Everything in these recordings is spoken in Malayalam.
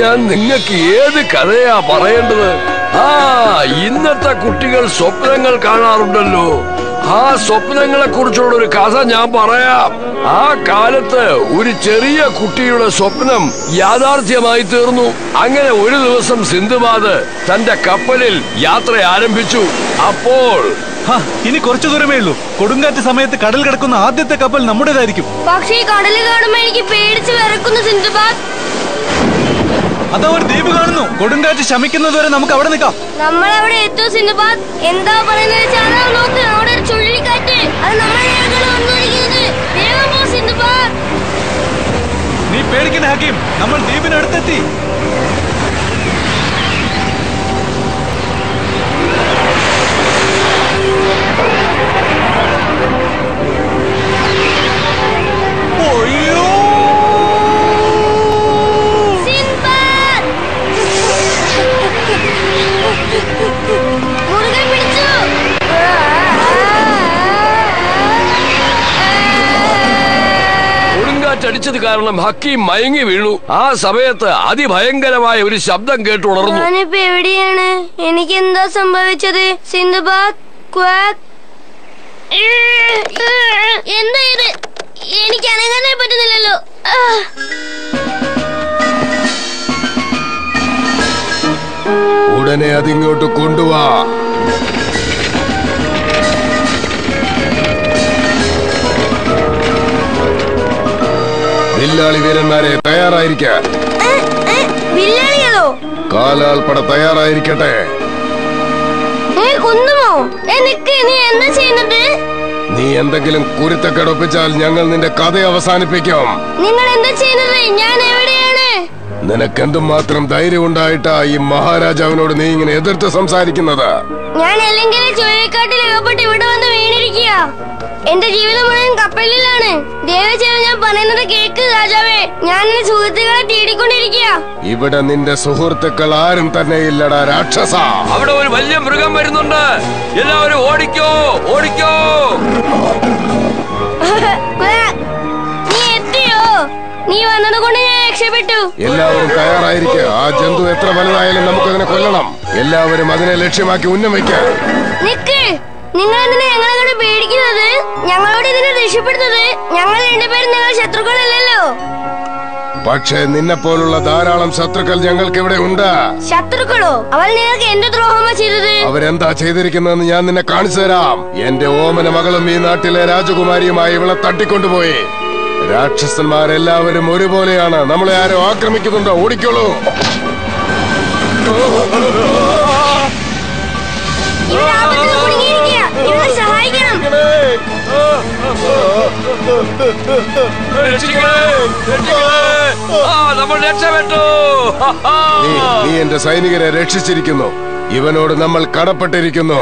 ഞാൻ നിങ്ങൾക്ക് ഏത് കഥയാ പറയേണ്ടത് ആ ഇന്നത്തെ കുട്ടികൾ സ്വപ്നങ്ങൾ കാണാറുണ്ടല്ലോ ആ സ്വപ്നങ്ങളെ കുറിച്ചുള്ള ഒരു കഥ ഞാൻ പറയാം ആ കാലത്ത് ഒരു ചെറിയ കുട്ടിയുടെ സ്വപ്നം യാഥാർത്ഥ്യമായി തീർന്നു അങ്ങനെ ഒരു ദിവസം സിന്ധുബാദ് തന്റെ കപ്പലിൽ യാത്ര ആരംഭിച്ചു അപ്പോൾ ഹാ, ഇനി കുറച്ചു ദൂരമേ ഉള്ളൂ കൊടുങ്കാറ്റ് സമയത്ത് കടൽ കിടക്കുന്ന ആദ്യത്തെ കപ്പൽ നമ്മുടേതായിരിക്കും പക്ഷേ ഈ കടല് കാണുമ്പോ എനിക്ക് പേടിച്ച് വിറക്കുന്നു സിന്ധുബാദ് അതാ ഒരു ദ്വീപ് കാണുന്നു കൊടുങ്കാറ്റ് ശമിക്കുന്നതുവരെ നമുക്ക് അവിടെ നിൽക്കാം നമ്മൾ അവിടെ എത്തും സിന്ധുബാദ് എന്താ പറയുന്നത് വെച്ചാൽ അതാ നോക്ക് അവിടെ ഒരു ചുഴലിക്കാറ്റ് അത് നമ്മളെ നേർക്കാണ് വന്നിരിക്കുന്നത് വേഗം പോ സിന്ധുബാദ് നീ പേടിക്കുന്ന ഹക്കീം നമ്മൾ ദ്വീപിനടുത്തെത്തി ഒയ്യോ! സിന്ധുബാദ് മുറുകെ പിടിച്ചു കൊടുങ്കാറ്റടിച്ചത് കാരണം ഹക്കീം മയങ്ങി വീണു ആ സമയത്ത് അതിഭയങ്കരമായ ഒരു ശബ്ദം കേട്ടുണർന്നു ഞാനിപ്പോ എവിടെയാണ് എനിക്ക് എന്താ സംഭവിച്ചത് സിന്ധുബാദ് ക്വാക്ക് എന്താ ഇത് എനിക്ക് അനങ്ങാനേ പറ്റുന്നില്ലല്ലോ ആ. ഉടനെ അതിങ്ങോട്ട് കൊണ്ടുവാ വില്ലാളി വീരന്മാരെ തയ്യാറായിരിക്കാൻ ഏ, ഏ, വില്ലാളികളോ കാലാൾപ്പട തയ്യാറായിരിക്കട്ടെ ഏ കൊന്നുമോ ഏ നിക്ക് നീ എന്താ ചെയ്യുന്നത് നീ എന്തെങ്കിലും കുരുത്തക്കെടൊപ്പിച്ചാൽ ഞങ്ങൾ നിന്റെ കഥ അവസാനിപ്പിക്കും നിങ്ങൾ എന്താ ചെയ്യുന്നത് ഞാൻ എവിടെയാണ് നിനക്കെന്തും മാത്രം ധൈര്യം ഉണ്ടായിട്ടാ ഈ മഹാരാജാവിനോട് നീ ഇങ്ങനെ എതിർത്ത് സംസാരിക്കുന്നത് ഞാൻ അല്ലെങ്കിൽ ചുഴലിക്കാട്ടിൽ അകപ്പെട്ട് ഇവിടെ വന്ന് വീണിരിക്കുക എന്റെ ജീവിതം മുഴുവൻ കപ്പലിലാണ് ദേവചേവൻ ഞാൻ പറയുന്നത് കേക്ക് രാജാവേ ഞാൻ എന്റെ സുഹൃത്തുക്കളെ തേടിക്കൊണ്ടിരിക്കുക ഇവിടെ നിന്റെ സുഹൃത്തുക്കൾ ആരും തന്നെ ഇല്ലടാ രാക്ഷസ അവിടെ ഒരു വലിയ മൃഗം വരുന്നുണ്ട് എല്ലാവരും ഓടിക്കോ ഓടിക്കോ നീ എത്തിയോ നീ വന്നത് കൊണ്ട് ഞാൻ രക്ഷപ്പെട്ടു എല്ലാവരും തയ്യാറായിരിക്കുക ആ ജന്തു എത്ര വലുതായാലും നമുക്കതിനെ കൊല്ലണം എല്ലാവരും അതിനെ ലക്ഷ്യമാക്കി ഉന്നം വയ്ക്കുക നിക്ക് നിങ്ങൾ എന്തിനാ ഞങ്ങളെ കൊണ്ട് പേടിക്കുന്നത് ഞങ്ങളോട് ഇതിനെ രക്ഷപ്പെടുന്നത് ഞങ്ങൾ രണ്ടുപേരും നിങ്ങൾ ശത്രുക്കളല്ലല്ലോ പക്ഷേ നിന്നെ പോലുള്ള ധാരാളം ശത്രുക്കൾ ഞങ്ങൾക്ക് ഇവിടെ ഉണ്ട് ശത്രുക്കളോ അവൾ നിങ്ങൾക്ക് എന്ത് ദ്രോഹമാ ചെയ്തത് അവരെന്താ ചെയ്തിരിക്കുന്നതെന്ന് ഞാൻ നിന്നെ കാണിച്ചു തരാം എന്റെ ഓമന മകളും ഈ നാട്ടിലെ രാജകുമാരിയുമായി ഇവളെ തട്ടിക്കൊണ്ടുപോയി രാക്ഷസന്മാരെല്ലാവരും ഒരുപോലെയാണ് നമ്മളെ ആരും ആക്രമിക്കുന്നുണ്ടോ ഓടിക്കോളൂ ഇവർ ആപത്തിൽ കുടുങ്ങിയിരിക്കുക ഇവരെ സഹായിക്കണം നമ്മൾ രക്ഷപ്പെട്ടു നീ നീ എന്റെ സൈനികരെ രക്ഷിച്ചിരിക്കുന്നു ഇവനോട് നമ്മൾ കടപ്പെട്ടിരിക്കുന്നു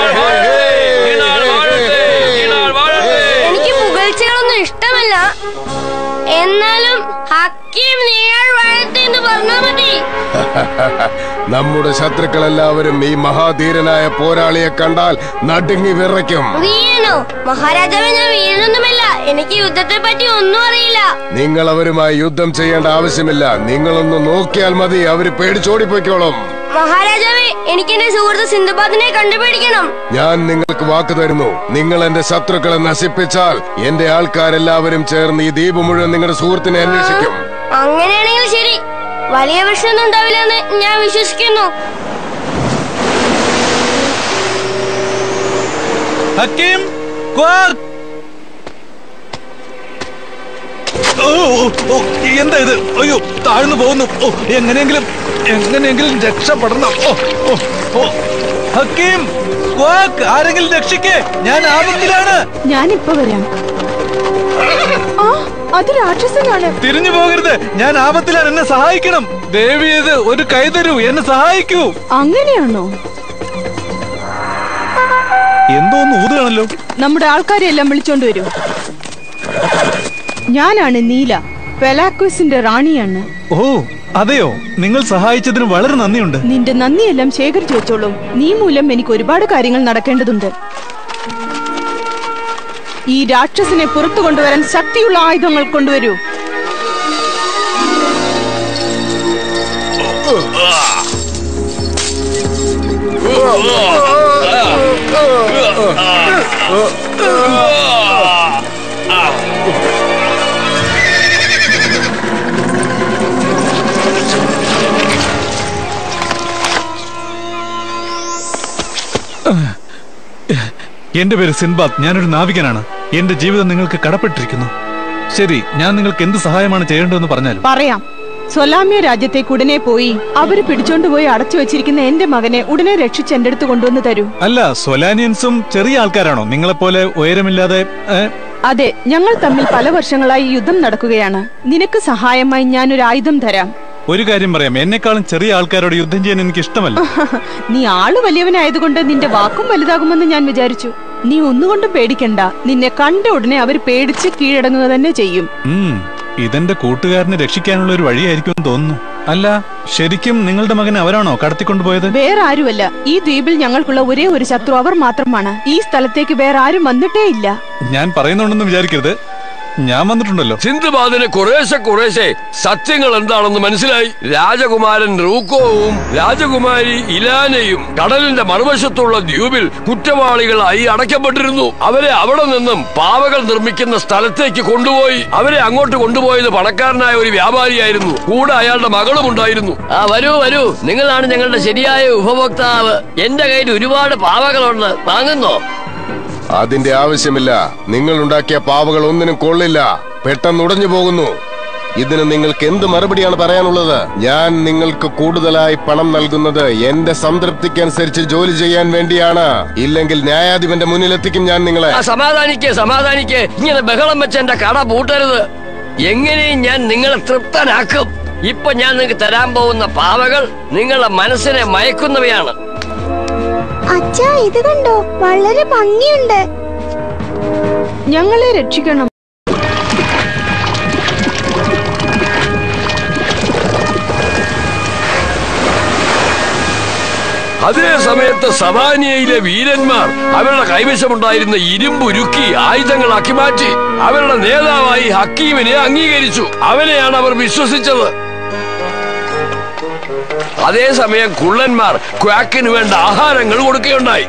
എനിക്ക് പുകഴ്ചകളൊന്നും ഇഷ്ടമല്ല എന്നാലും ഹക്കീം നീയാൾ വാഴത്തെ എന്ന് പറഞ്ഞാ മതി നമ്മുടെ ശത്രുക്കളെല്ലാവരും ഈ മഹാധീരനായ പോരാളിയെ കണ്ടാൽ നടുങ്ങി വിറയ്ക്കും വീണോ മഹാരാജാവെ ഞാൻ വീഴൊന്നുമല്ല എനിക്ക് യുദ്ധത്തെ പറ്റി ഒന്നും അറിയില്ല നിങ്ങൾ അവരുമായി യുദ്ധം ചെയ്യേണ്ട ആവശ്യമില്ല നിങ്ങളൊന്ന് നോക്കിയാൽ മതി അവര് പേടിച്ചോടിപ്പോയിക്കോളും മഹാരാജാവെ എനിക്ക് എന്റെ സുഹൃത്ത് സിന്ധുബാദിനെ കണ്ടുപിടിക്കണം ഞാൻ നിങ്ങൾക്ക് വാക്ക് തരുന്നു നിങ്ങൾ എന്റെ ശത്രുക്കളെ നശിപ്പിച്ചാൽ എന്റെ ആൾക്കാരെല്ലാവരും ചേർന്ന് ഈ ദ്വീപ് മുഴുവൻ നിങ്ങളുടെ സുഹൃത്തിനെ അന്വേഷിക്കും അങ്ങനെയാണെങ്കിൽ ശരി വലിയ പ്രശ്നമൊന്നും ഉണ്ടാവില്ലെന്ന് ഞാൻ വിശ്വസിക്കുന്നു ഹക്കീം ക്വാക്ക് ഓ ഓ, ഓ, എന്താ ഇത് അയ്യോ താഴ്ന്നു പോകുന്നു ഓ എങ്ങനെയെങ്കിലും എങ്ങനെയെങ്കിലും രക്ഷപ്പെടണം ഓ ഓ ഓ ഹക്കീം ക്വാക്ക് ആരെങ്കിലും രക്ഷിക്കേ ഞാൻ ആപത്തിലാണ് ഞാനിപ്പോ വരാം ആ അത് രാക്ഷസനാണ് തിരിഞ്ഞു പോകരുത് ഞാൻ ആപത്തിലാണ് എന്നെ സഹായിക്കണം ദേവി ഇത് ഒരു കൈ തരൂ എന്നെ സഹായിക്കൂ അങ്ങനെയാണോ എന്തോ ഒന്ന് ഊതുകയാണല്ലോ നമ്മുടെ ആൾക്കാരെ എല്ലാം വിളിച്ചോണ്ട് വരൂ ഞാനാണ് നീല പെലാക്കോസിന്റെ റാണിയാണ് ഓ അതെയോ നിങ്ങൾ സഹായിച്ചതിന് വളരെ നന്ദിയുണ്ട് നിന്റെ നന്ദിയെല്ലാം ശേഖരിച്ചു വെച്ചോളൂ നീ മൂലം എനിക്ക് ഒരുപാട് കാര്യങ്ങൾ നടക്കേണ്ടതുണ്ട് ഈ രാക്ഷസനെ പുറത്തു കൊണ്ടുവരാൻ ശക്തിയുള്ള ആയുധങ്ങൾ കൊണ്ടുവരൂ എന്റെ പേര് സിൻബാദ് ഞാനൊരു നാവികനാണ് എന്റെ ജീവിതം നിങ്ങൾക്ക് കടപ്പെട്ടിരിക്കുന്നു ശരി ഞാൻ നിങ്ങൾക്ക് എന്ത് സഹായമാണ് ചെയ്യേണ്ടതെന്ന് പറഞ്ഞാലും പറയാം സൊലാമ്യ രാജ്യത്തേക്ക് ഉടനെ പോയി അവര് പിടിച്ചോണ്ടുപോയി അടച്ചു വെച്ചിരിക്കുന്ന എന്റെ മകനെ ഉടനെ രക്ഷിച്ച് എന്റെ അടുത്ത് കൊണ്ടുവന്ന് തരൂ അല്ല സൊലാനിയൻസും ചെറിയ ആൾക്കാരാണോ നിങ്ങളെപ്പോലെ ഉയരമില്ലാതെ ഏ, അതെ ഞങ്ങൾ തമ്മിൽ പല വർഷങ്ങളായി യുദ്ധം നടക്കുകയാണ് നിനക്ക് സഹായമായി ഞാനൊരു ആയുധം തരാം ഒരു കാര്യം പറയാം എന്നെക്കാളും ചെറിയ ആൾക്കാരോട് യുദ്ധം ചെയ്യാൻ എനിക്ക് ഇഷ്ടമല്ല നീ ആള് വലിയവനായതുകൊണ്ട് നിന്റെ വാക്കും വലുതാകുമെന്ന് ഞാൻ വിചാരിച്ചു നീ ഒന്നുകൊണ്ടും പേടിക്കണ്ട നിന്നെ കണ്ട ഉടനെ അവർ പേടിച്ച് കീഴടങ്ങുക തന്നെ ചെയ്യും ഉം, ഇതെന്റെ കൂട്ടുകാരനെ രക്ഷിക്കാനുള്ള ഒരു വഴിയായിരിക്കും തോന്നുന്നു അല്ല ശരിക്കും നിങ്ങളുടെ മകനെ അവരാണോ കടത്തിക്കൊണ്ടുപോയത് വേറെ ആരുമല്ല ഈ ദ്വീപിൽ ഞങ്ങൾക്കുള്ള ഒരേ ഒരു ശത്രു അവർ മാത്രമാണ് ഈ സ്ഥലത്തേക്ക് വേറെ ആരും വന്നിട്ടേ ഇല്ല ഞാൻ പറയുന്നുണ്ടെന്ന് വിചാരിക്കരുത് ഞാൻ വന്നിട്ടുണ്ടല്ലോ സിന്ധുബാദിന് കുറേശ്ശെ കുറേശ്ശെ സത്യങ്ങൾ എന്താണെന്ന് മനസ്സിലായി രാജകുമാരൻ റൂക്കോവും രാജകുമാരി ഇലാനയും കടലിന്റെ മറുവശത്തുള്ള ദ്വീപിൽ കുറ്റവാളികളായി അടയ്ക്കപ്പെട്ടിരുന്നു അവരെ അവിടെ നിന്നും പാവകൾ നിർമ്മിക്കുന്ന സ്ഥലത്തേക്ക് കൊണ്ടുപോയി അവരെ അങ്ങോട്ട് കൊണ്ടുപോയത് പണക്കാരനായ ഒരു വ്യാപാരിയായിരുന്നു കൂടെ അയാളുടെ മകളും ഉണ്ടായിരുന്നു ആ വരൂ വരൂ നിങ്ങളാണ് ഞങ്ങളുടെ ശരിയായ ഉപഭോക്താവ് എന്റെ കയ്യിൽ ഒരുപാട് പാവകളുണ്ട് വാങ്ങുന്നോ അതിന്റെ ആവശ്യമില്ല നിങ്ങൾ ഉണ്ടാക്കിയ പാവകൾ ഒന്നിനും കൊള്ളില്ല പെട്ടെന്ന് ഉടഞ്ഞു പോകുന്നു ഇതിന് നിങ്ങൾക്ക് എന്ത് മറുപടിയാണ് പറയാനുള്ളത് ഞാൻ നിങ്ങൾക്ക് കൂടുതലായി പണം നൽകുന്നത് എന്റെ സംതൃപ്തിക്കനുസരിച്ച് ജോലി ചെയ്യാൻ വേണ്ടിയാണ് ഇല്ലെങ്കിൽ ന്യായാധിപന്റെ മുന്നിലെത്തിക്കും ഞാൻ നിങ്ങളെ ആ സമാധാനിക്ക് സമാധാനിക്ക് ഇങ്ങനെ ബഹളം വെച്ച് എന്റെ കട പൂട്ടരുത് എങ്ങനെയും ഞാൻ നിങ്ങളെ തൃപ്തനാക്കും ഇപ്പൊ ഞാൻ നിങ്ങൾക്ക് തരാൻ പോകുന്ന പാവകൾ നിങ്ങളുടെ മനസ്സിനെ മയക്കുന്നവയാണ് അച്ഛാ ഇത് കണ്ടോ വളരെ ഭംഗിയുണ്ട് ഞങ്ങളെ രക്ഷിക്കണം അതേ സമയത്ത് സവാനിയയിലെ വീരന്മാർ അവരുടെ കൈവശമുണ്ടായിരുന്ന ഇരുമ്പ് ഉരുക്കി ആയുധങ്ങളാക്കി മാറ്റി അവരുടെ നേതാവായി ഹക്കീമിനെ അംഗീകരിച്ചു അവനെയാണ് അവർ വിശ്വസിച്ചത് അതേസമയം കുള്ളന്മാർ ക്വാക്കിന് വേണ്ട ആഹാരങ്ങൾ കൊടുക്കുകയുണ്ടായി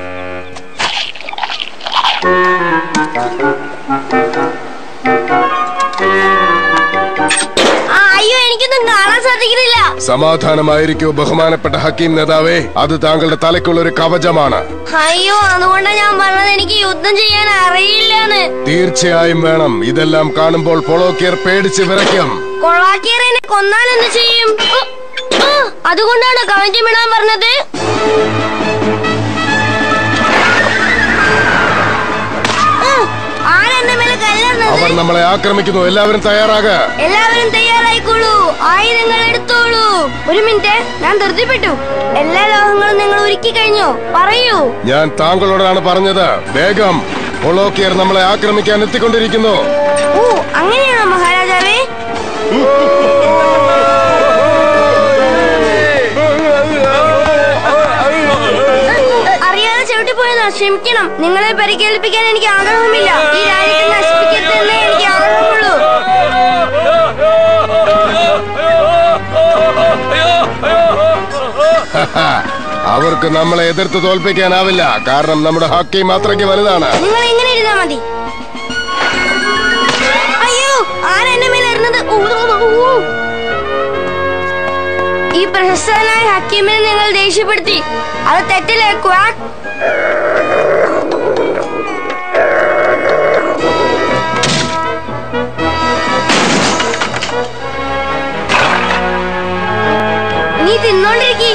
ആ, അയ്യോ എനിക്കൊന്നും കാണാൻ സാധിക്കുന്നില്ല സമാധാനമായിരിക്കൂ ബഹുമാനപ്പെട്ട ഹക്കീം നേതാവേ അത് താങ്കളുടെ തലയ്ക്കുള്ള ഒരു കവചമാണ് അയ്യോ അതുകൊണ്ടാ ഞാൻ പറഞ്ഞത് എനിക്ക് യുദ്ധം ചെയ്യാൻ അറിയില്ലാന്ന് തീർച്ചയായും വേണം ഇതെല്ലാം കാണുമ്പോൾ പൊളോക്കിയർ പേടിച്ച് വിറയ്ക്കും കൊള്ളാക്കിയർ എന്നെ കൊന്നാൽ എന്ത് ചെയ്യും ഉ, ഉ, അതുകൊണ്ടാണ് കവഞ്ചം ഇടാൻ പറഞ്ഞത് ഉ, ആരെന്റെ മേലെ കല്ലെറിഞ്ഞത് അവർ നമ്മളെ ആക്രമിക്കുന്നു എല്ലാവരും തയ്യാറാക എല്ലാവരും തയ്യാറായിക്കോളൂ ആയുധങ്ങൾ എടുത്തോളൂ ഒരു മിനിറ്റ് ഞാൻ ധൃതിപ്പെട്ടു എല്ലാ ലോഹങ്ങളും നിങ്ങൾ ഒരുക്കി കഴിഞ്ഞോ പറയൂ ഞാൻ താങ്കളോടാണ് പറഞ്ഞത് വേഗം പൊളോക്കിയർ നമ്മളെ ആക്രമിക്കാൻ എത്തിക്കൊണ്ടിരിക്കുന്നു ഓ അങ്ങനെയാണോ മഹാരാജാവേ അറിയാതെ ചവിട്ടി പോയതാ ക്ഷമിക്കണം നിങ്ങളെ പരിക്കേൽപ്പിക്കാൻ എനിക്ക് ആഗ്രഹമില്ല ഈ രാജ്യത്തെ നശിപ്പിക്കത്തന്നെ എനിക്ക് ആഗ്രഹമുള്ളൂ അവർക്ക് നമ്മളെ എതിർത്ത് തോൽപ്പിക്കാനാവില്ല കാരണം നമ്മുടെ ഹക്കീം അത്രയ്ക്ക് വലുതാണ് നിങ്ങൾ ഇങ്ങനെ ഇരുന്നാ മതി അയ്യോ ആരാ എന്റെ മേലെ ഇരുന്നത് ഊ, ഊ, ഊ, ഊ. ഈ പ്രശസ്തനായ ഹക്കീമിനെ നിങ്ങൾ ദേഷ്യപ്പെടുത്തി അത് തെറ്റില്ലേ ക്വാക്ക് നീ തിന്നോണ്ടിരിക്കി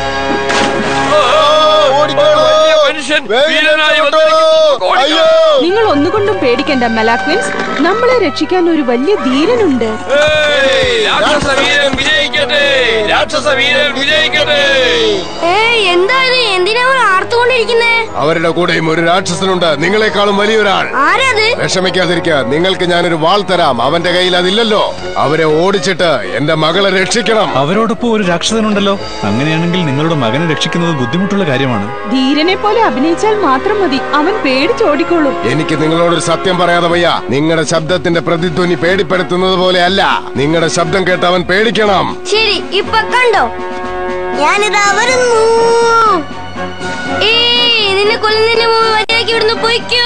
വലിയ മനുഷ്യൻ വീരനായി വന്നിരിക്കുന്നു. ഓടിക്കോ. നിങ്ങൾ ഒന്നുകൊണ്ടും പേടിക്കണ്ട മെലാക്വിൻസ് നമ്മളെ രക്ഷിക്കാൻ ഒരു വലിയ ധീരനുണ്ട് ഏയ്, രാക്ഷസ വീരൻ വിജയിക്കട്ടെ രാക്ഷസ വീരൻ വിജയിക്കട്ടെ ഏയ് എന്താ ഇത് എന്തിനാ അവർ ആർത്തുകൊണ്ടിരിക്കുന്നേ അവരുടെ കൂടെയും ഒരു രാക്ഷസനുണ്ട് നിങ്ങളെക്കാളും വലിയൊരാൾ ആരാത് വിഷമിക്കാതിരിക്കുക നിങ്ങൾക്ക് ഞാനൊരു വാൾ തരാം അവന്റെ കയ്യിൽ അതില്ലല്ലോ അവരെ ഓടിച്ചിട്ട് എന്റെ മകളെ രക്ഷിക്കണം അവരോടൊപ്പം ഒരു രാക്ഷസനുണ്ടല്ലോ അങ്ങനെയാണെങ്കിൽ നിങ്ങളുടെ മകനെ രക്ഷിക്കുന്നത് ബുദ്ധിമുട്ടുള്ള കാര്യമാണ് ധീരനെ പോലെ അഭിനയിച്ചാൽ മാത്രം മതി അവൻ പേടിച്ചോടിക്കോളും എനിക്ക് നിങ്ങളോടൊരു സത്യം പറയാതെ വയ്യ നിങ്ങളുടെ ശബ്ദത്തിന്റെ പ്രതിധ്വനി പേടിപ്പെടുത്തുന്നത് പോലെ അല്ല നിങ്ങളുടെ ശബ്ദം കേട്ട് അവൻ പേടിക്കണം ശരി ഇപ്പൊ കണ്ടോ ഞാനിതാ വരുന്നു ഏയ് നിന്നെ കൊല്ലുന്നതിന് മുമ്പ് മര്യാദയ്ക്ക് ഇവിടുന്ന് പൊയ്ക്കോ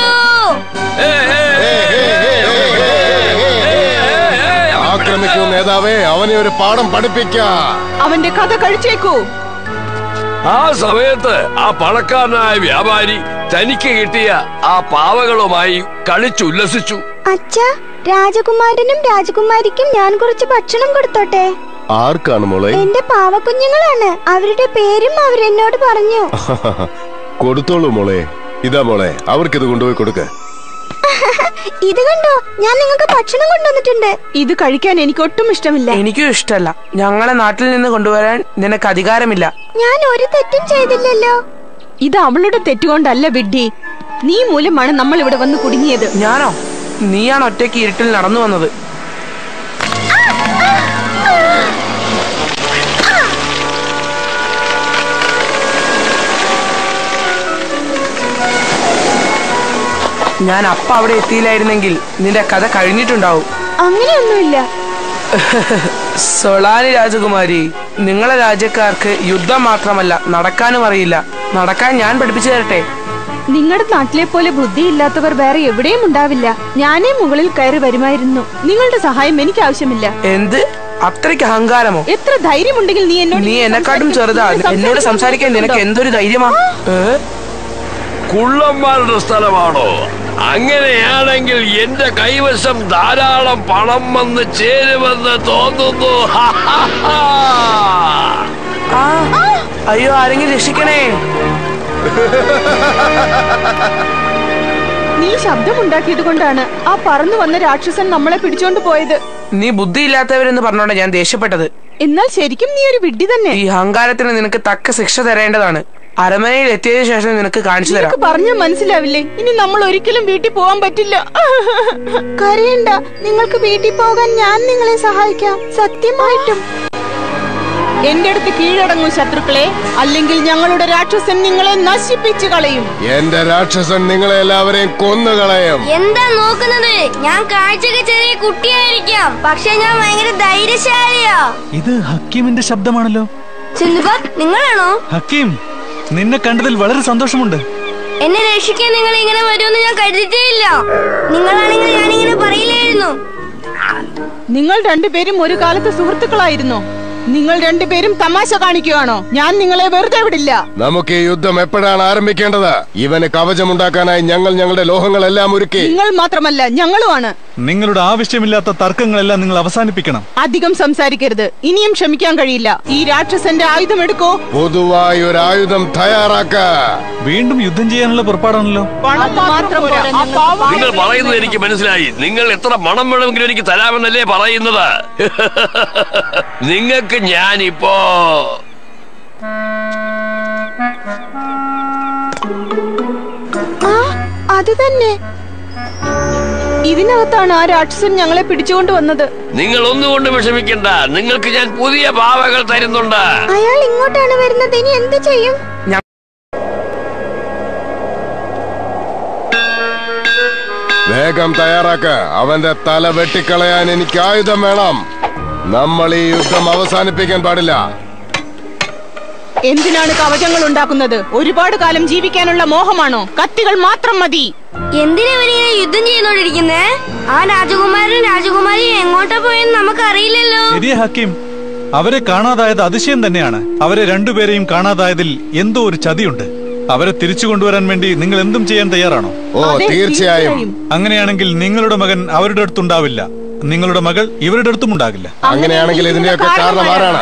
ആക്രമിക്കൂ നേതാവേ അവനെ ഒരു പാഠം പഠിപ്പിക്ക അവന്റെ കഥ കഴിച്ചേക്കൂ ആ സമയത്ത് ആ പണക്കാരനായ വ്യാപാരി തനിക്ക് കിട്ടിയ ആ പാവകളുമായി കളിച്ചുല്ലസിച്ചു അച്ഛ രാജകുമാരനും രാജകുമാരിക്കും ഞാൻ കുറച്ച് ഭക്ഷണം കൊടുത്തോട്ടെ ആർക്കാണ് മോളെ എന്റെ പാവക്കുഞ്ഞുങ്ങളാണ് അവരുടെ പേരും അവരെന്നോട് പറഞ്ഞു കൊടുത്തോളൂ മോളെ ഇതാ മോളെ അവർക്കിത് കൊണ്ടുപോയി കൊടുക്ക ഇത് കണ്ടോ ഞാൻ നിങ്ങൾക്ക് ഭക്ഷണം കൊണ്ടുവന്നിട്ടുണ്ട് ഇത് കഴിക്കാൻ എനിക്ക് ഒട്ടും ഇഷ്ടമില്ല എനിക്കും ഇഷ്ടമല്ല ഞങ്ങളെ നാട്ടിൽ നിന്ന് കൊണ്ടുവരാൻ നിനക്ക് അധികാരമില്ല ഞാൻ ഒരു തെറ്റും ചെയ്തില്ലല്ലോ ഇത് അവളുടെ തെറ്റുകൊണ്ടല്ല വിഡ്ഢി നീ മൂലമാണ് നമ്മൾ ഇവിടെ വന്ന് കുടുങ്ങിയത് ഞാനോ നീയാണ് ഒറ്റയ്ക്ക് ഇരുട്ടിൽ നടന്നു വന്നത് ഞാൻ അപ്പ അവിടെ എത്തിയില്ലായിരുന്നെങ്കിൽ നിന്റെ കഥ കഴിഞ്ഞിട്ടുണ്ടാവും അങ്ങനെയൊന്നുമില്ല സൊളാനി രാജകുമാരി നിങ്ങളെ രാജ്യക്കാർക്ക് യുദ്ധം മാത്രമല്ല നടക്കാനും അറിയില്ല നടക്കാൻ ഞാൻ പഠിപ്പിച്ചു തരട്ടെ നിങ്ങളുടെ നാട്ടിലെ പോലെ ബുദ്ധിയില്ലാത്തവർ വേറെ എവിടെയും ഉണ്ടാവില്ല ഞാനേ മുകളിൽ കയറി വരുമായിരുന്നു നിങ്ങളുടെ സഹായം എനിക്ക് ആവശ്യമില്ല എന്ത് അത്രയ്ക്ക് അഹങ്കാരമോ എത്ര ധൈര്യമുണ്ടെങ്കിൽ നീ എന്നോട് നീ ഇങ്ങനെ എന്നെക്കാട്ടും ചെറുതാ സംസാരിക്കാൻ- എന്നോട് സംസാരിക്കാൻ നിനക്ക് എന്തൊരു ധൈര്യമാ ഏ? കുള്ളന്മാരുടെ സ്ഥലമാണോ അങ്ങനെയാണെങ്കിൽ എന്റെ കൈവശം ധാരാളം പണം വന്ന് ചേരുമെന്ന് തോന്നുന്നു ആ അയ്യോ ആരെങ്കിലും രക്ഷിക്കണേ നീ ശബ്ദമുണ്ടാക്കിയത് കൊണ്ടാണ് ആ പറന്നു വന്ന രാക്ഷസൻ നമ്മളെ പിടിച്ചോണ്ട് പോയത് നീ ബുദ്ധിയില്ലാത്തവരെന്ന് പറഞ്ഞോണ്ടാ ഞാൻ ദേഷ്യപ്പെട്ടത് എന്നാൽ ശരിക്കും നീ ഒരു വിഡ്ഢി തന്നെ ഈ അഹങ്കാരത്തിന് നിനക്ക് തക്ക ശിക്ഷ തരേണ്ടതാണ് അരമനയിൽ എത്തിയതിനു ശേഷം നിനക്ക് കാണിച്ചു തരാം നിനക്ക് പറഞ്ഞാൽ മനസ്സിലാവില്ലേ ഇനി നമ്മൾ ഒരിക്കലും വീട്ടിൽ പോകാൻ പറ്റില്ല കരയണ്ട നിങ്ങൾക്ക് വീട്ടിൽ പോകാൻ ഞാൻ നിങ്ങളെ സഹായിക്കാം സത്യമായിട്ടും എന്റെ അടുത്ത് കീഴടങ്ങൂ ശത്രുക്കളെ അല്ലെങ്കിൽ ഞങ്ങളുടെ രാക്ഷസൻ നിങ്ങളെ നശിപ്പിച്ചു കളയും എന്റെ രാക്ഷസൻ നിങ്ങളെ എല്ലാവരെയും കൊന്നുകളയും എന്താ നോക്കുന്നത് ഞാൻ കാഴ്ചക്ക് ചെറിയ കുട്ടിയായിരിക്കാം പക്ഷെ ഞാൻ ഭയങ്കര ധൈര്യശാലിയാ ഇത് ഹക്കീമിന്റെ ശബ്ദമാണല്ലോ സിന്ധുബാദ് നിങ്ങളാണോ ഹക്കീം നിന്നെ കണ്ടതിൽ വളരെ സന്തോഷമുണ്ട് എന്നെ രക്ഷിക്കാൻ നിങ്ങൾ ഇങ്ങനെ വരുമെന്ന് ഞാൻ കരുതിയിട്ടേ ഇല്ല നിങ്ങളാണെങ്കിൽ ഞാനിങ്ങനെ പറയില്ലായിരുന്നു നിങ്ങൾ രണ്ടുപേരും ഒരു കാലത്ത് സുഹൃത്തുക്കളായിരുന്നോ നിങ്ങൾ രണ്ടുപേരും തമാശ കാണിക്കുകയാണോ ഞാൻ നിങ്ങളെ വെറുതെ വിടില്ല നമുക്ക് ഈ യുദ്ധം എപ്പോഴാണ് ആരംഭിക്കേണ്ടത് ഇവന് കവചമുണ്ടാക്കാനായി ഞങ്ങൾ ഞങ്ങളുടെ ലോഹങ്ങളെല്ലാം ഒരുക്കി നിങ്ങൾ മാത്രമല്ല ഞങ്ങളുമാണ് നിങ്ങളുടെ ആവശ്യമില്ലാത്ത തർക്കങ്ങളെല്ലാം നിങ്ങൾ അവസാനിപ്പിക്കണം അധികം സംസാരിക്കരുത് ഇനിയും ക്ഷമിക്കാൻ കഴിയില്ല ഈ രാക്ഷസന്റെ ആയുധം എടുക്കോ പൊതുവായി ഒരു ആയുധം തയ്യാറാക്ക വീണ്ടും യുദ്ധം ചെയ്യാനുള്ള പുറപ്പാടാണല്ലോ പണം മാത്രം പോരാ, ഞങ്ങൾക്ക് നിങ്ങൾ പറയുന്നത് എനിക്ക് മനസ്സിലായി നിങ്ങൾ എത്ര മണം വേണമെങ്കിലും എനിക്ക് തരാമെന്നല്ലേ പറയുന്നത് നിങ്ങൾക്ക് ഞാനിപ്പോ ആ അത് തന്നെ ഇതിനകത്താണ് ആ രാക്ഷസൻ ഞങ്ങളെ പിടിച്ചുകൊണ്ട് വന്നത് നിങ്ങൾ ഒന്നുകൊണ്ട് വിഷമിക്കണ്ട നിങ്ങൾക്ക് ഞാൻ പുതിയ പാവകൾ തരുന്നുണ്ട് അയാൾ ഇങ്ങോട്ടാണ് വരുന്നത് ഇനി എന്ത് ചെയ്യും വേഗം തയ്യാറാക്ക അവന്റെ തല വെട്ടിക്കളയാൻ എനിക്ക് ആയുധം വേണം നമ്മൾ ഈ യുദ്ധം അവസാനിപ്പിക്കാൻ പാടില്ല എന്തിനാണ് കവചങ്ങൾ ഉണ്ടാക്കുന്നത് ഒരുപാട് കാലം ജീവിക്കാനുള്ള മോഹമാണോ കത്തികൾ മാത്രം മതി എന്തിനാ ഇവരിങ്ങനെ യുദ്ധം ചെയ്യുന്നോണ്ടിരിക്കുന്നേ ആ രാജകുമാരനും രാജകുമാരിയും എങ്ങോട്ടാ പോയെന്ന് നമുക്ക് അറിയില്ലല്ലോ ശരിയെ ഹക്കീം അവരെ കാണാതായത് അതിശയം തന്നെയാണ് അവരെ രണ്ടുപേരെയും കാണാതായതിൽ എന്തോ ഒരു ചതിയുണ്ട് അവരെ തിരിച്ചു കൊണ്ടുവരാൻ വേണ്ടി നിങ്ങൾ എന്തും ചെയ്യാൻ തയ്യാറാണോ ഓ അതെ, തീർച്ചയായും അങ്ങനെയാണെങ്കിൽ നിങ്ങളുടെ മകൻ അവരുടെ അടുത്തുണ്ടാവില്ല നിങ്ങളുടെ മകൾ ഇവരുടെ അടുത്തും ഉണ്ടാകില്ല അങ്ങനെയാണെങ്കിൽ ഇതിന്റെയൊക്കെ കാരണം ആരാണ്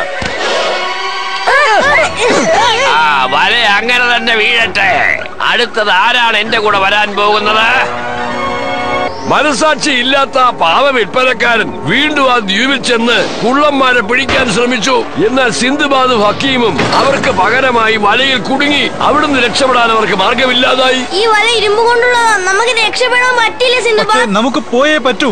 ആ വല അങ്ങനെ തന്നെ വീഴട്ടെ അടുത്തത് ആരാണ് എന്റെ കൂടെ വരാൻ പോകുന്നത് മനസാക്ഷി ഇല്ലാത്ത ആ പാവ വിൽപ്പനക്കാരൻ വീണ്ടും ആ ദ്വീപിൽ ചെന്ന് കുള്ളന്മാരെ പിടിക്കാൻ ശ്രമിച്ചു എന്നാൽ സിന്ധുബാദും ഹക്കീമും അവർക്ക് പകരമായി വലയിൽ കുടുങ്ങി അവിടുന്ന് രക്ഷപ്പെടാൻ അവർക്ക് മാർഗമില്ലാതായി ഈ വല ഇരുമ്പ് കൊണ്ടുള്ളതാ നമുക്ക് രക്ഷപ്പെടാൻ പറ്റില്ല പക്ഷേ സിന്ധുബാദ് നമുക്ക് പോയേ പറ്റൂ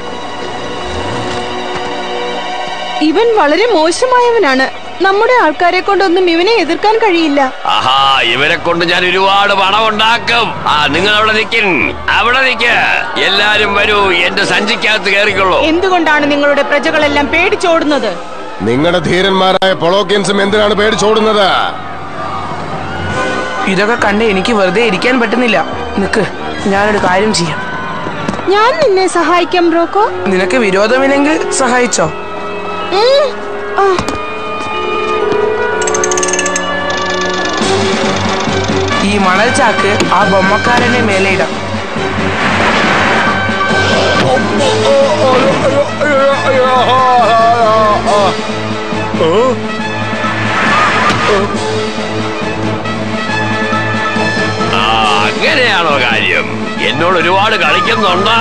ഇവൻ വളരെ മോശമായവനാണ് നമ്മുടെ ആൾക്കാരെ കൊണ്ടൊന്നും ഇവനെ എതിർക്കാൻ കഴിയില്ല ആഹാ ഇവരെ കൊണ്ട് ഞാൻ ഒരുപാട് പണം ഉണ്ടാക്കും ആ നിങ്ങൾ അവിടെ നിൽക്കിൻ അവിടെ നിൽക്ക് എല്ലാരും വരൂ എന്റെ സഞ്ചിക്കകത്ത് കയറിക്കൊള്ളൂ എന്തുകൊണ്ടാണ് നിങ്ങളുടെ പ്രജകളെല്ലാം പേടിച്ചോടുന്നത് നിങ്ങളുടെ ധീരന്മാരായ പൊളോക്കിയൻസും എന്തിനാണ് പേടിച്ചോടുന്നത് ഇതൊക്കെ കണ്ട് എനിക്ക് വെറുതെ ഇരിക്കാൻ പറ്റുന്നില്ല നിക്ക് ഞാനൊരു കാര്യം ചെയ്യാം ഞാൻ നിന്നെ സഹായിക്കാം ബ്രോക്കോ നിനക്ക് വിരോധമില്ലെങ്കിൽ സഹായിച്ചോ ഉം. ആ, ഈ മണൽ ചാക്ക് ആ ബൊമ്മക്കാരന്റെ മേലെ ഇടാം ആ അങ്ങനെയാണോ കാര്യം എന്നോട് ഒരുപാട് കളിക്കുന്നുണ്ടാ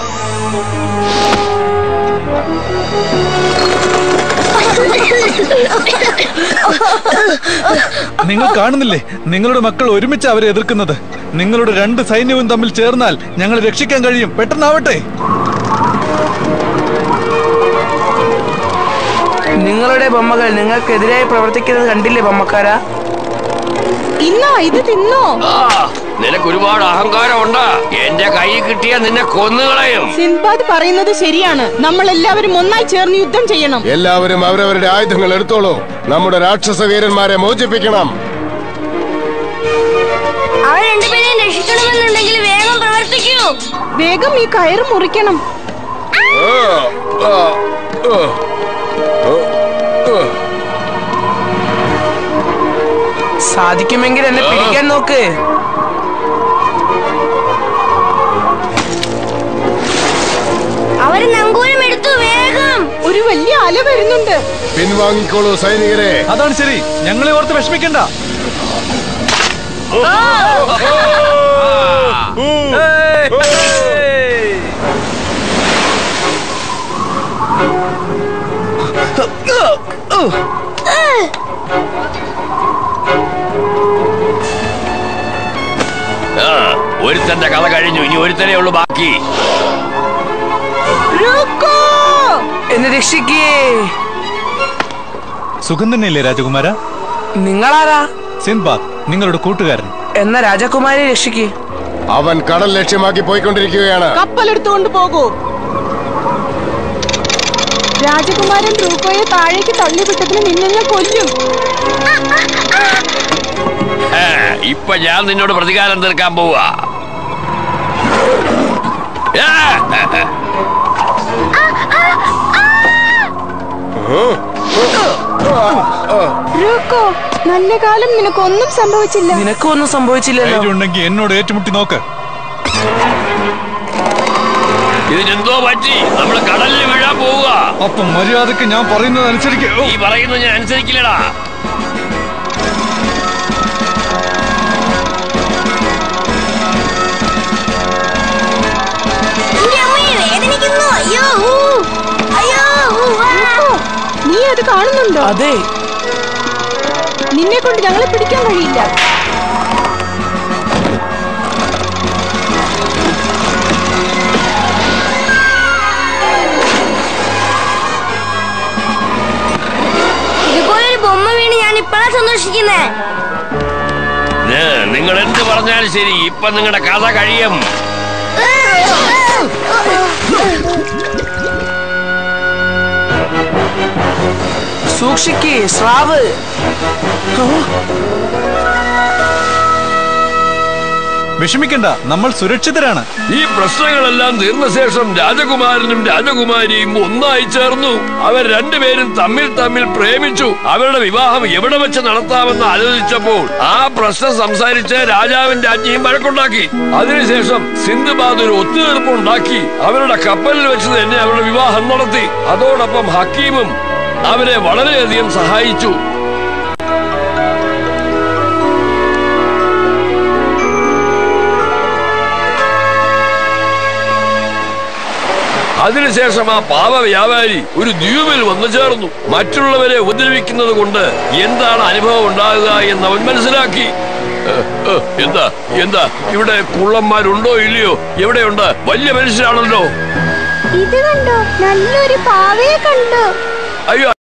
നിങ്ങൾ കാണുന്നില്ലേ നിങ്ങളുടെ മക്കൾ ഒരുമിച്ച് അവരെ എതിർക്കുന്നത് നിങ്ങളുടെ രണ്ട് സൈന്യവും തമ്മിൽ ചേർന്നാൽ ഞങ്ങൾ രക്ഷിക്കാൻ കഴിയും പെട്ടെന്നാവട്ടെ നിങ്ങളുടെ ബൊമ്മകൾ നിങ്ങൾക്കെതിരായി പ്രവർത്തിക്കുന്നത് കണ്ടില്ലേ ബൊമ്മക്കാരാ ഇന്നാ ഇത് തിന്നോ ആ നിനക്ക് ഒരുപാട് അഹങ്കാരമുണ്ട് എന്റെ കൈ കിട്ടിയ നിന്നെ കൊന്നുകളയും സിൻബാദ് പറയുന്നത് ശരിയാണ് നമ്മൾ എല്ലാവരും ഒന്നായി ചേർന്ന് യുദ്ധം ചെയ്യണം എല്ലാവരും അവരവരുടെ ആയുധങ്ങൾ എടുത്തോളൂ നമ്മുടെ രാക്ഷസ വീരന്മാരെ മോചിപ്പിക്കണം അവർ രണ്ടുപേരെയും രക്ഷിക്കണമെന്നുണ്ടെങ്കിൽ വേഗം പ്രവർത്തിക്കൂ വേഗം ഈ കയറ് മുറിക്കണം സാധിക്കുമെങ്കിൽ എന്നെ പിടിക്കാൻ നോക്ക് അവർ നങ്കൂരം എടുത്തു വേഗം ഒരു വലിയ അല വരുന്നുണ്ട് പിൻവാങ്ങിക്കോളൂ സൈനികരെ അതാണ് ശരി ഞങ്ങളെ ഓർത്ത് വിഷമിക്കണ്ട ആ ഒരുത്തന്റെ കഥ കഴിഞ്ഞു ഇനി ഒരുത്തനേ ഉള്ളൂ ബാക്കി റുക്കോ! എന്നെ രക്ഷിക്കേ സുഖം തന്നെയല്ലേ രാജകുമാര നിങ്ങളാരാ സിൻബാദ് നിങ്ങളുടെ കൂട്ടുകാരൻ എന്ന രാജകുമാരി രക്ഷിക്കേ അവൻ കടൽ ലക്ഷ്യമാക്കി പോയിക്കൊണ്ടിരിക്കുകയാണ് കപ്പലെടുത്തുകൊണ്ട് പോകൂ രാജകുമാരൻ റൂക്കോയെ താഴേക്ക് തള്ളിവിട്ടതിന് നിന്നെ ഞാൻ കൊല്ലും ആ, ഇപ്പൊ ഞാൻ നിന്നോട് പ്രതികാരം തീർക്കാൻ പോവാ ആ, റൂക്കോ നല്ല കാലം നിനക്കൊന്നും സംഭവിച്ചില്ല നിനക്കും ഒന്നും സംഭവിച്ചില്ലല്ലോ ധൈര്യം ഉണ്ടെങ്കിൽ എന്നോട് ഏറ്റുമുട്ടി നോക്ക് ഇതിനെന്തോ പറ്റി നമ്മള് കടലിൽ വീഴാൻ പോവുക അപ്പം മര്യാദക്ക് ഞാൻ പറയുന്നത് അനുസരിക്ക് ഓ, ഈ പറയുന്നത് ഞാൻ അനുസരിക്കില്ലടാ എന്റെ അമ്മയെ വേദനിക്കുന്നു അയ്യോ ഊ. അയ്യോ ഊ, ആ. റൂക്കോ, നീ അത് കാണുന്നുണ്ടോ അതെ നിന്നെ കൊണ്ട് ഞങ്ങളെ പിടിക്കാൻ കഴിയില്ല ഇതുപോലൊരു ബൊമ്മ വീണ് ഞാൻ ഇപ്പോഴാ സന്തോഷിക്കുന്നേ ഏ, നിങ്ങൾ എന്ത് പറഞ്ഞാലും ശരി ഇപ്പൊ നിങ്ങളുടെ കഥ കഴിയും സൂക്ഷിക്കേ സ്രാവ് വിഷമിക്കണ്ട നമ്മൾ സുരക്ഷിതരാണ് ഈ പ്രശ്നങ്ങളെല്ലാം തീർന്ന ശേഷം രാജകുമാരനും രാജകുമാരിയും ഒന്നായി ചേർന്നു അവർ രണ്ടുപേരും തമ്മിൽ തമ്മിൽ പ്രേമിച്ചു അവരുടെ വിവാഹം എവിടെ വെച്ച് നടത്താമെന്ന് ആലോചിച്ചപ്പോൾ ആ പ്രശ്നം സംസാരിച്ച് രാജാവിന്റെ രാജ്ഞിയും വഴക്കുണ്ടാക്കി അതിനുശേഷം സിന്ധുബാദ് ഒരു ഒത്തുതീർപ്പുണ്ടാക്കി അവരുടെ കപ്പലിൽ വെച്ച് തന്നെ അവരുടെ വിവാഹം നടത്തി അതോടൊപ്പം ഹക്കീമും അവരെ വളരെയധികം സഹായിച്ചു അതിനുശേഷം ആ പാവ വ്യാപാരി ഒരു ദ്വീപിൽ വന്നു ചേർന്നു മറ്റുള്ളവരെ ഉപദ്രവിക്കുന്നത് കൊണ്ട് എന്താണ് അനുഭവം ഉണ്ടാകുക എന്ന് അവൻ മനസ്സിലാക്കി ഏ, ഏ, എന്താ എന്താ ഇവിടെ കുള്ളന്മാരുണ്ടോ ഇല്ലയോ എവിടെയുണ്ട് വലിയ മനുഷ്യരാണല്ലോ ഇത് കണ്ടോ നല്ലൊരു പാവയെ കണ്ടു അയ്യോ